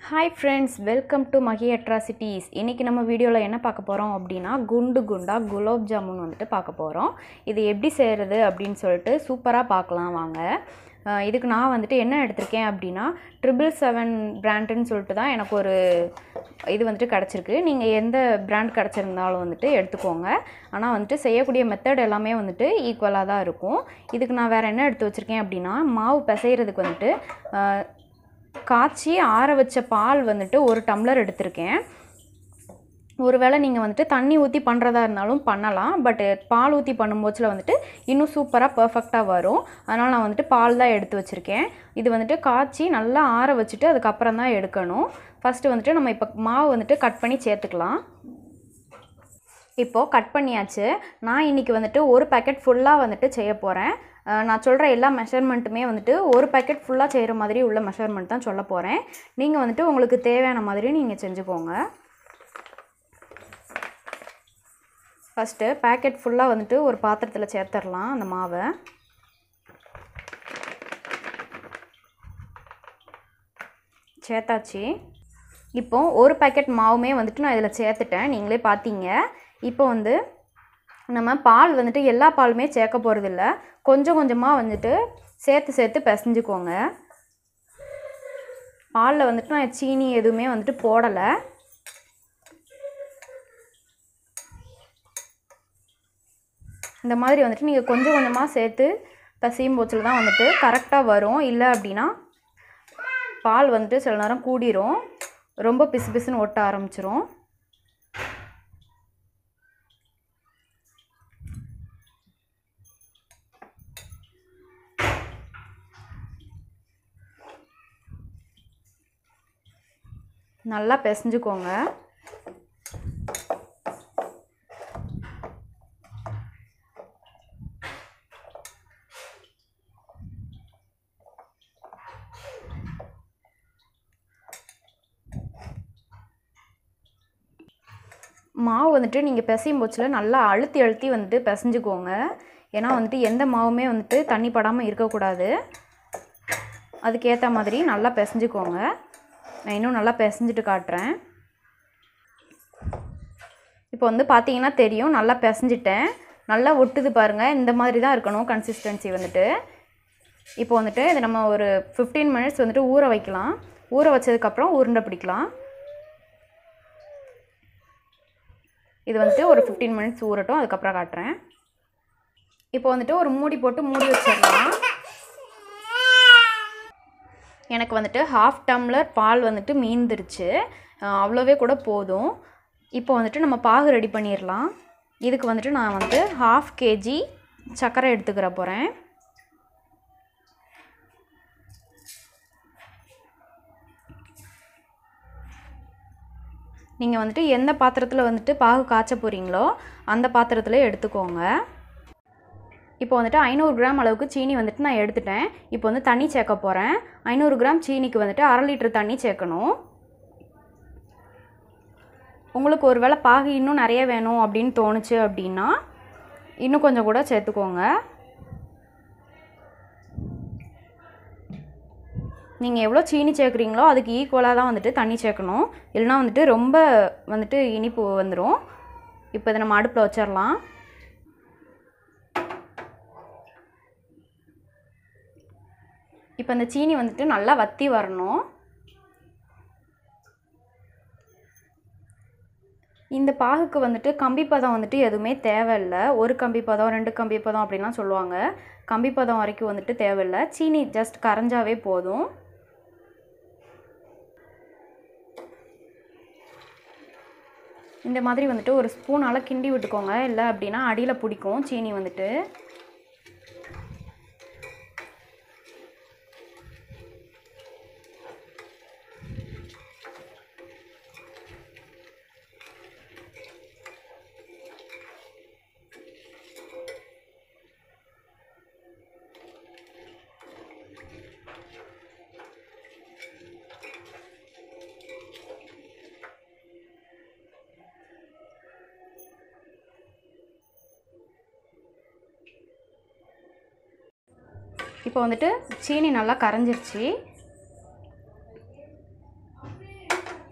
hi friends welcome to Mahi atrocities இன்றைக்கி நம்ம வீடியோவில் என்ன பார்க்க போகிறோம் அப்படின்னா குண்டு குண்டாக குலோப் ஜாமுன் வந்துட்டு பார்க்க போகிறோம் இது எப்படி செய்கிறது அப்படின்னு சொல்லிட்டு சூப்பராக பார்க்கலாம் வாங்க அஹ் இதுக்கு நான் வந்துட்டு என்ன எடுத்திருக்கேன் அப்படின்னா ட்ரிபிள் செவன் பிராண்டுன்னு சொல்லிட்டு தான் எனக்கு ஒரு இது வந்துட்டு கிடச்சிருக்கு நீங்கள் எந்த பிராண்ட் கிடச்சிருந்தாலும் வந்துட்டு எடுத்துக்கோங்க ஆனால் வந்துட்டு செய்யக்கூடிய மெத்தட் எல்லாமே வந்துட்டு ஈக்குவலாக தான் இருக்கும் இதுக்கு நான் வேறு என்ன எடுத்து வச்சுருக்கேன் அப்படின்னா மாவு பிசைகிறதுக்கு வந்துட்டு அஹ், காய்ச்சி ஆற வச்ச பால் வந்துட்டு ஒரு டம்ளர் எடுத்திருக்கேன் ஒருவேளை நீங்கள் வந்துட்டு தண்ணி ஊற்றி பண்ணுறதா இருந்தாலும் பண்ணலாம் பட் பால் ஊற்றி பண்ணும்போச்சில் வந்துட்டு இன்னும் சூப்பராக பர்ஃபெக்டாக வரும் அதனால் நான் வந்துட்டு பால் தான் எடுத்து வச்சுருக்கேன் இது வந்துட்டு காய்ச்சி நல்லா ஆற வச்சுட்டு அதுக்கப்புறம் தான் எடுக்கணும் ஃபஸ்ட்டு வந்துட்டு நம்ம இப்போ மாவு வந்துட்டு கட் பண்ணி சேர்த்துக்கலாம் இப்போது கட் பண்ணியாச்சு நான் இன்றைக்கி வந்துட்டு ஒரு பேக்கெட் ஃபுல்லாக வந்துட்டு செய்ய போகிறேன் நான் சொல்கிற எல்லா மெஷர்மெண்ட்டுமே வந்துட்டு ஒரு பேக்கெட் ஃபுல்லாக செய்கிற மாதிரி உள்ள மெஷர்மெண்ட் தான் சொல்ல போகிறேன் நீங்கள் வந்துட்டு உங்களுக்கு தேவையான மாதிரி நீங்கள் செஞ்சுக்கோங்க ஃபஸ்ட்டு பேக்கெட் ஃபுல்லாக வந்துட்டு ஒரு பாத்திரத்தில் சேர்த்துடலாம் அந்த மாவை சேர்த்தாச்சு இப்போ ஒரு பேக்கெட் மாவுமே வந்துட்டு நான் இதில் சேர்த்துட்டேன் நீங்களே பார்த்தீங்க இப்போ வந்து நம்ம பால் வந்துட்டு எல்லா பாலுமே சேர்க்க போகிறதில்ல கொஞ்சம் கொஞ்சமாக வந்துட்டு சேர்த்து சேர்த்து பிசைஞ்சுக்கோங்க பாலில் வந்துட்டு நான் சீனி எதுவுமே வந்துட்டு போடலை இந்த மாதிரி வந்துட்டு நீங்கள் கொஞ்சம் கொஞ்சமாக சேர்த்து பிசையும் போச்சில் தான் வந்துட்டு கரெக்டாக வரும் இல்லை அப்படின்னா பால் வந்துட்டு சில நேரம் கூடிரும் ரொம்ப பிசு பிசுன்னு ஒட்ட ஆரம்பிச்சிரும் நல்லா பிசைஞ்சுக்கோங்க மாவு வந்துட்டு நீங்கள் பிசையும் போச்சில் நல்லா அழுத்தி அழுத்தி வந்துட்டு பிசைஞ்சுக்கோங்க ஏன்னா வந்துட்டு எந்த மாவுமே வந்துட்டு தண்ணி படாமல் இருக்கக்கூடாது அதுக்கேற்ற மாதிரி நல்லா பிசைஞ்சுக்கோங்க நான் இன்னும் நல்லா பிசைஞ்சிட்டு காட்டுறேன் இப்போ வந்து பார்த்தீங்கன்னா தெரியும் நல்லா பிசைஞ்சிட்டேன் நல்லா ஒட்டுது பாருங்கள் இந்த மாதிரி தான் இருக்கணும் கன்சிஸ்டன்சி வந்துட்டு இப்போ வந்துட்டு இதை நம்ம ஒரு ஃபிஃப்டீன் மினிட்ஸ் வந்துட்டு ஊற வைக்கலாம் ஊற வச்சதுக்கப்புறம் உருண்டை பிடிக்கலாம் இது வந்துட்டு ஒரு ஃபிஃப்டீன் மினிட்ஸ் ஊறட்டும் அதுக்கப்புறம் காட்டுறேன் இப்போ வந்துட்டு ஒரு மூடி போட்டு மூடி வச்சிடலாம் எனக்கு வந்துட்டு ஹாஃப் டம்ளர் பால் வந்துட்டு மீந்துருச்சு அஹ் அவ்வளோவே கூட போதும் இப்போ வந்துட்டு நம்ம பாகு ரெடி பண்ணிடலாம் இதுக்கு வந்துட்டு நான் வந்து ஹாஃப் கேஜி சர்க்கரை எடுத்துக்கிற போகிறேன் நீங்கள் வந்துட்டு எந்த பாத்திரத்தில் வந்துட்டு பாகு காய்ச்ச போகிறீங்களோ அந்த பாத்திரத்தில் எடுத்துக்கோங்க இப்போ வந்துட்டு ஐநூறு கிராம் அளவுக்கு சீனி வந்துட்டு நான் எடுத்துட்டேன் இப்போ வந்து தண்ணி சேர்க்க போகிறேன் ஐநூறு கிராம் சீனிக்கு வந்துட்டு அரை லிட்டர் தண்ணி சேர்க்கணும் உங்களுக்கு ஒரு வேளை பாகு இன்னும் நிறைய வேணும் அப்படின்னு தோணுச்சு அப்படின்னா இன்னும் கொஞ்சம் கூட சேர்த்துக்கோங்க நீங்கள் எவ்வளோ சீனி சேர்க்குறீங்களோ அதுக்கு ஈக்குவலாக தான் வந்துட்டு தண்ணி சேர்க்கணும் இல்லைனா வந்துட்டு ரொம்ப வந்துட்டு இனிப்பு வந்துடும் இப்போ இதை நம்ம அடுப்பில் வச்சிடலாம் இப்போ இந்த சீனி வந்துட்டு நல்லா வத்தி வரணும் இந்த பாகுக்கு வந்துட்டு கம்பி பதம் வந்துட்டு எதுவுமே தேவையில்லை ஒரு கம்பி பதம் ரெண்டு கம்பி பதம் அப்படின்லாம் சொல்லுவாங்க கம்பி பதம் வரைக்கும் வந்துட்டு தேவையில்லை சீனி ஜஸ்ட் கரைஞ்சாவே போதும் இந்த மாதிரி வந்துட்டு ஒரு ஸ்பூனால் கிண்டி விட்டுக்கோங்க இல்லை அப்படின்னா அடியில் பிடிக்கும் சீனி வந்துட்டு இப்போ வந்துட்டு சீனி நல்லா கரைஞ்சிருச்சு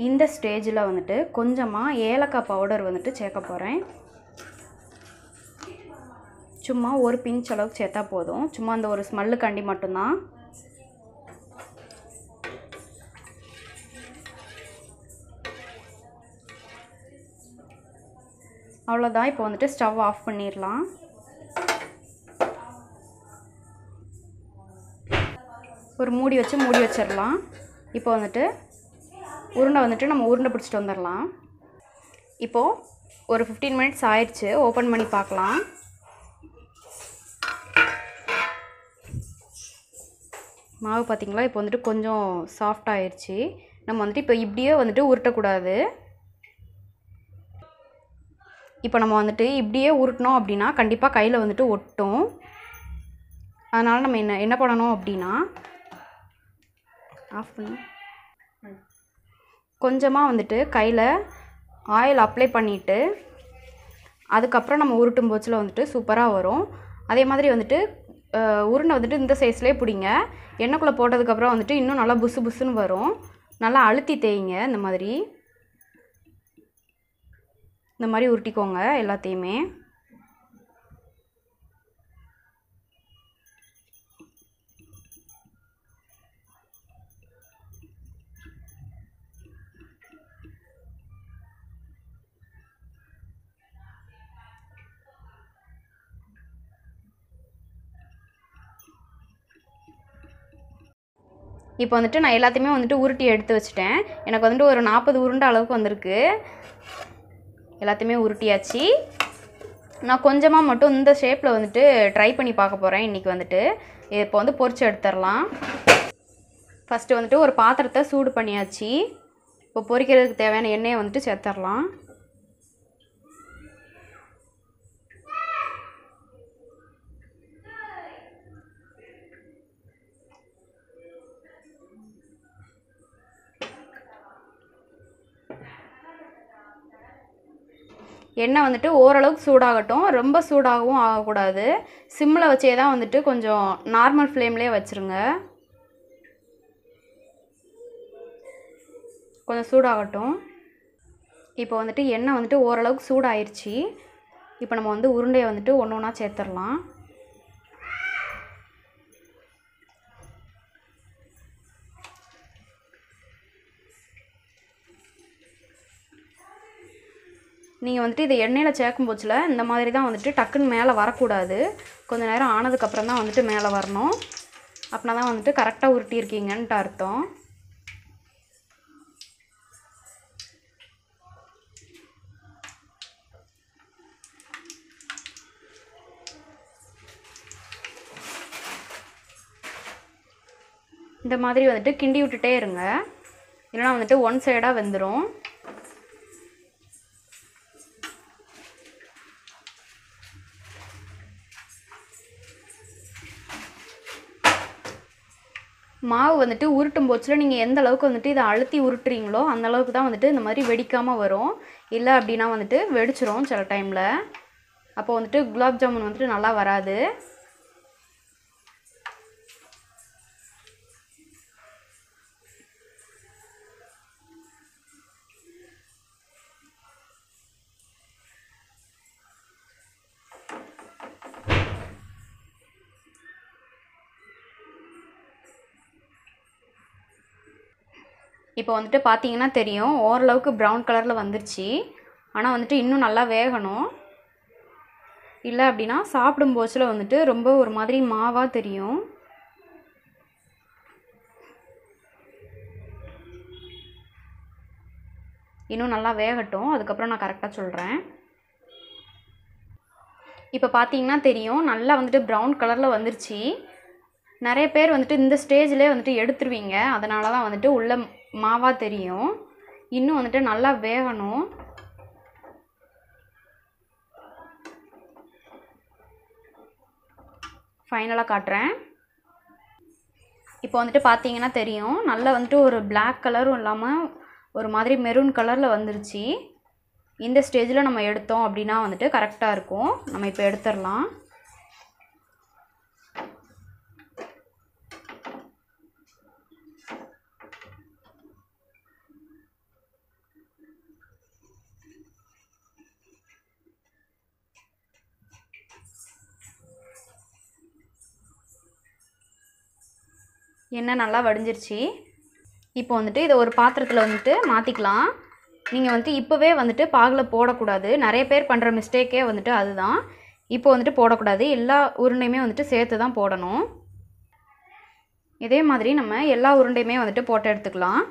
இந்த ஸ்டேஜில் வந்துட்டு கொஞ்சமாக ஏலக்காய் பவுடர் வந்துட்டு சேர்க்க போகிறேன் சும்மா ஒரு பிஞ்ச் அளவுக்கு சேர்த்தா போதும் சும்மா அந்த ஒரு ஸ்மெல்லுக்காண்டி மட்டும்தான் அவ்வளோதான் இப்போ வந்துட்டு ஸ்டவ் ஆஃப் பண்ணிடலாம் ஒரு மூடி வச்சு மூடி வச்சிடலாம் இப்போ வந்துட்டு உருண்டை வந்துட்டு நம்ம உருண்டை பிடிச்சிட்டு வந்துடலாம் இப்போது ஒரு ஃபிஃப்டீன் மினிட்ஸ் ஆயிடுச்சு ஓப்பன் பண்ணி பார்க்கலாம் மாவு பார்த்திங்களா இப்போ வந்துட்டு கொஞ்சம் சாஃப்ட் ஆயிடுச்சு நம்ம வந்துட்டு இப்போ இப்படியே வந்துட்டு உருட்டக்கூடாது இப்போ நம்ம வந்துட்டு இப்படியே உருட்டினோம் அப்படின்னா கண்டிப்பாக கையில் வந்துட்டு ஒட்டும் அதனால் நம்ம என்ன என்ன பண்ணணும் அப்படின்னா ஆஃப் பண்ணி கொஞ்சமாக வந்துட்டு கையில் ஆயில் அப்ளை பண்ணிவிட்டு அதுக்கப்புறம் நம்ம உருட்டும் போச்சில் வந்துட்டு சூப்பராக வரும் அதே மாதிரி வந்துட்டு அஹ், உருண்டை வந்துட்டு இந்த சைஸ்லேயே பிடிங்க எண்ணெய்க்குள்ளே போட்டதுக்கப்புறம் வந்துட்டு இன்னும் நல்லா புசு புசுன்னு வரும் நல்லா அழுத்தி தேய்ங்க இந்த மாதிரி இந்த மாதிரி உருட்டிக்கோங்க எல்லாத்தையுமே இப்போ வந்துட்டு நான் எல்லாத்தையுமே வந்துட்டு உருட்டி எடுத்து வச்சுட்டேன் எனக்கு வந்துட்டு ஒரு நாற்பது உருண்டை அளவுக்கு வந்திருக்கு எல்லாத்தையுமே உருட்டியாச்சு நான் கொஞ்சமாக மட்டும் இந்த ஷேப்பில் வந்துட்டு ட்ரை பண்ணி பார்க்க போகிறேன் இன்றைக்கி வந்துட்டு இப்போ வந்து பொரிச்சு எடுத்துடலாம் ஃபஸ்ட்டு வந்துட்டு ஒரு பாத்திரத்தை சூடு பண்ணியாச்சு இப்போ பொரிக்கிறதுக்கு தேவையான எண்ணெயை வந்துட்டு சேர்த்துடலாம் எண்ணெய் வந்துட்டு ஓரளவுக்கு சூடாகட்டும் ரொம்ப சூடாகவும் ஆகக்கூடாது சிம்மில் வச்சே தான் வந்துட்டு கொஞ்சம் நார்மல் ஃப்ளேம்லேயே வச்சுருங்க கொஞ்சம் சூடாகட்டும் இப்போ வந்துட்டு எண்ணெய் வந்துட்டு ஓரளவுக்கு சூடாயிருச்சு இப்போ நம்ம வந்து உருண்டையை வந்துட்டு ஒன்று ஒன்றா சேர்த்துடலாம் நீங்கள் வந்துட்டு இதை எண்ணெயில் சேர்க்கும் போச்சில் இந்த மாதிரி தான் வந்துட்டு டக்குன்னு மேலே வரக்கூடாது கொஞ்சம் நேரம் ஆனதுக்கப்புறம் தான் வந்துட்டு மேலே வரணும் அப்படின்னா தான் வந்துட்டு கரெக்டாக உருட்டியிருக்கீங்கன்ட்டு அர்த்தம் இந்த மாதிரி வந்துட்டு கிண்டி விட்டுட்டே இருங்க இல்லைனா வந்துட்டு ஒன் சைடாக வெந்துடும் மாவு வந்துட்டு உருட்டும் போச்சில் நீங்கள் எந்த அளவுக்கு வந்துட்டு இதை அழுத்தி உருட்டுறீங்களோ அந்த அளவுக்கு தான் வந்துட்டு இந்த மாதிரி வெடிக்காமல் வரும் இல்லை அப்படின்னா வந்துட்டு வெடிச்சிரும் சில டைமில் அப்போ வந்துட்டு குலாப் ஜாமுன் வந்துட்டு நல்லா வராது இப்போ வந்துட்டு பார்த்தீங்கன்னா தெரியும் ஓரளவுக்கு ப்ரௌன் கலரில் வந்துருச்சு ஆனால் வந்துட்டு இன்னும் நல்லா வேகணும் இல்லை அப்படின்னா சாப்பிடும் போச்சில் வந்துட்டு ரொம்ப ஒரு மாதிரி மாவாக தெரியும் இன்னும் நல்லா வேகட்டும் அதுக்கப்புறம் நான் கரெக்டாக சொல்கிறேன் இப்போ பார்த்தீங்கன்னா தெரியும் நல்லா வந்துட்டு ப்ரௌன் கலரில் வந்துருச்சு நிறைய பேர் வந்துட்டு இந்த ஸ்டேஜ்லேயே வந்துட்டு எடுத்துருவீங்க அதனால தான் வந்துட்டு உள்ள மாவாக தெரியும் இன்னும் வந்துட்டு நல்லா வேகணும் ஃபைனலாக காட்டுறேன் இப்போ வந்துட்டு பார்த்தீங்கன்னா தெரியும் நல்லா வந்துட்டு ஒரு Black கலரும் இல்லாமல் ஒரு மாதிரி மெரூன் கலரில் வந்துருச்சு இந்த ஸ்டேஜில் நம்ம எடுத்தோம் அப்படின்னா வந்துட்டு கரெக்டாக இருக்கும் நம்ம இப்போ எடுத்துடலாம் எண்ணெய் நல்லா வடிஞ்சிருச்சு இப்போ வந்துட்டு இதை ஒரு பாத்திரத்தில் வந்துட்டு மாற்றிக்கலாம் நீங்கள் வந்துட்டு இப்போவே வந்துட்டு பாகில் போடக்கூடாது நிறைய பேர் பண்ணுற மிஸ்டேக்கே வந்துட்டு அதுதான் இப்போ வந்துட்டு போடக்கூடாது எல்லா உருண்டையுமே வந்துட்டு சேர்த்து தான் போடணும் இதே மாதிரி நம்ம எல்லா உருண்டையுமே வந்துட்டு போட்டு எடுத்துக்கலாம்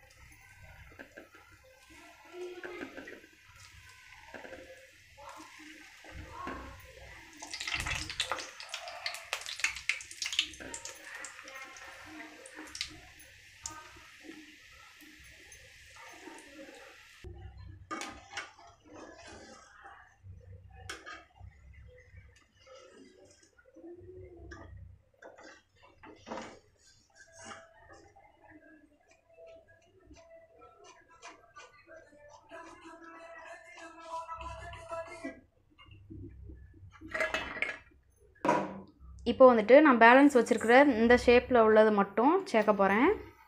இப்போ வந்துட்டு நான் பேலன்ஸ் வச்சுருக்கிற இந்த ஷேப்பில் உள்ளது மட்டும் சேர்க்க போகிறேன்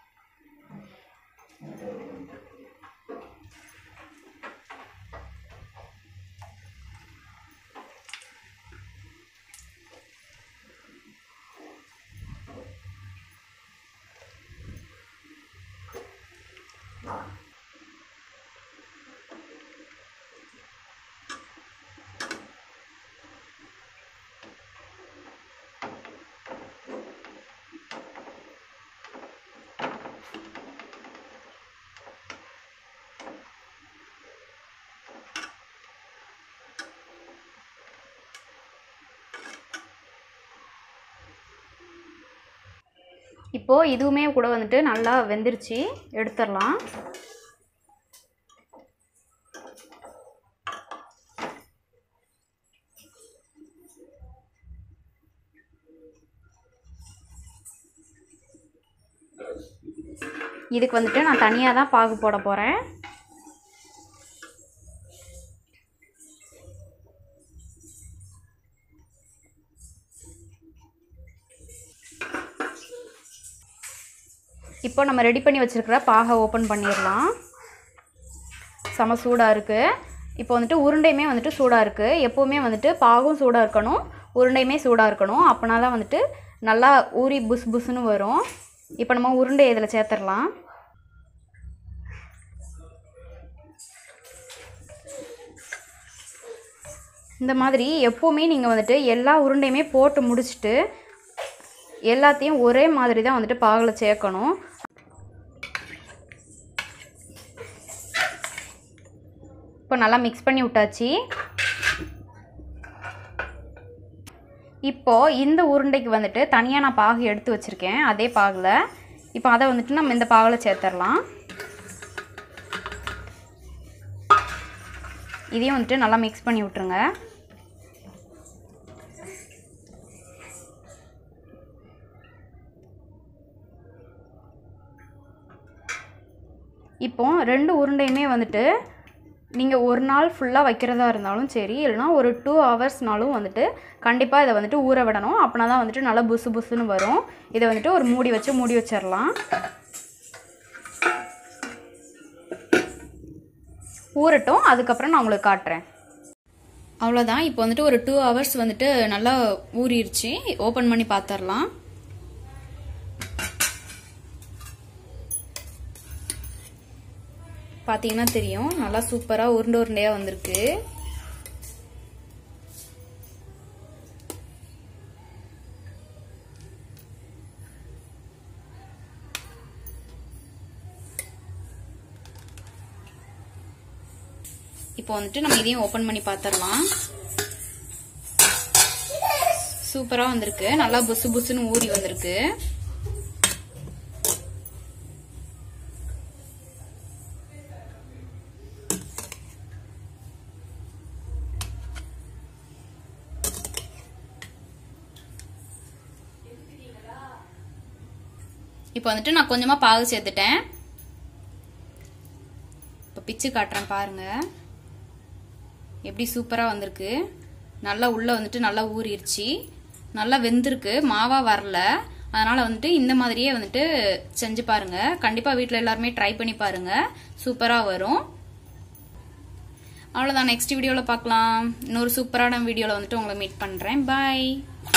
இப்போது இதுவுமே கூட வந்துட்டு நல்லா வெந்துருச்சு எடுத்துடலாம் இதுக்கு வந்துட்டு நான் தனியாக தான் பாகு போட போகிறேன் இப்போ நம்ம ரெடி பண்ணி வச்சுருக்கிற பாகை ஓப்பன் பண்ணிடலாம் செம சூடாக இருக்குது இப்போ வந்துட்டு உருண்டையுமே வந்துட்டு சூடாக இருக்குது எப்போவுமே வந்துட்டு பாகும் சூடாக இருக்கணும் உருண்டையுமே சூடாக இருக்கணும் அப்போனா தான் வந்துட்டு நல்லா ஊறி புஸ் புஸ்ன்னு வரும் இப்போ நம்ம உருண்டை இதில் சேர்த்துடலாம் இந்த மாதிரி எப்போவுமே நீங்கள் வந்துட்டு எல்லா உருண்டையுமே போட்டு முடிச்சுட்டு எல்லாத்தையும் ஒரே மாதிரி தான் வந்துட்டு பாகில் சேர்க்கணும் இப்போ நல்லா மிக்ஸ் பண்ணி விட்டாச்சு இப்போது இந்த உருண்டைக்கு வந்துட்டு தனியாக நான் பாகு எடுத்து வச்சுருக்கேன் அதே பாகில் இப்போ அதை வந்துட்டு நம்ம இந்த பாகில் சேர்த்துடலாம் இதையும் வந்துட்டு நல்லா மிக்ஸ் பண்ணி விட்ருங்க இப்போ ரெண்டு உருண்டையுமே வந்துட்டு நீங்கள் ஒரு நாள் ஃபுல்லாக வைக்கிறதா இருந்தாலும் சரி இல்லைனா ஒரு டூ ஹவர்ஸ்னாலும் வந்துட்டு கண்டிப்பாக இதை வந்துட்டு ஊற விடணும் அப்படின்னா தான் வந்துட்டு நல்லா புசு புசுன்னு வரும் இதை வந்துட்டு ஒரு மூடி வச்சு மூடி வச்சிடலாம் ஊறட்டும் அதுக்கப்புறம் நான் உங்களுக்கு காட்டுறேன் அவ்வளோதான் இப்போ வந்துட்டு ஒரு டூ ஹவர்ஸ் வந்துட்டு நல்லா ஊறிடுச்சு ஓப்பன் பண்ணி பார்த்துடலாம் பார்த்தீங்கன்னா தெரியும் நல்லா சூப்பராக உருண்டை உருண்டையாக வந்திருக்கு இப்போ வந்துட்டு நம்ம இதையும் ஓப்பன் பண்ணி பார்த்துடலாம் சூப்பராக வந்திருக்கு நல்லா புசு புசுன்னு ஊறி வந்திருக்கு இப்போ வந்துட்டு நான் கொஞ்சமாக பாகு சேர்த்துட்டேன் இப்போ பிச்சு காட்டுறேன் பாருங்க எப்படி சூப்பராக வந்திருக்கு நல்லா உள்ளே வந்துட்டு நல்லா ஊறிடுச்சு நல்லா வெந்திருக்கு மாவா வரல அதனால வந்துட்டு இந்த மாதிரியே வந்துட்டு செஞ்சு பாருங்க கண்டிப்பாக வீட்டில் எல்லாருமே ட்ரை பண்ணி பாருங்க சூப்பராக வரும் அவ்வளோதான் நெக்ஸ்ட் வீடியோவில் பார்க்கலாம் இன்னொரு சூப்பரான வீடியோவில் வந்துட்டு உங்களை மீட் பண்ணுறேன் பாய்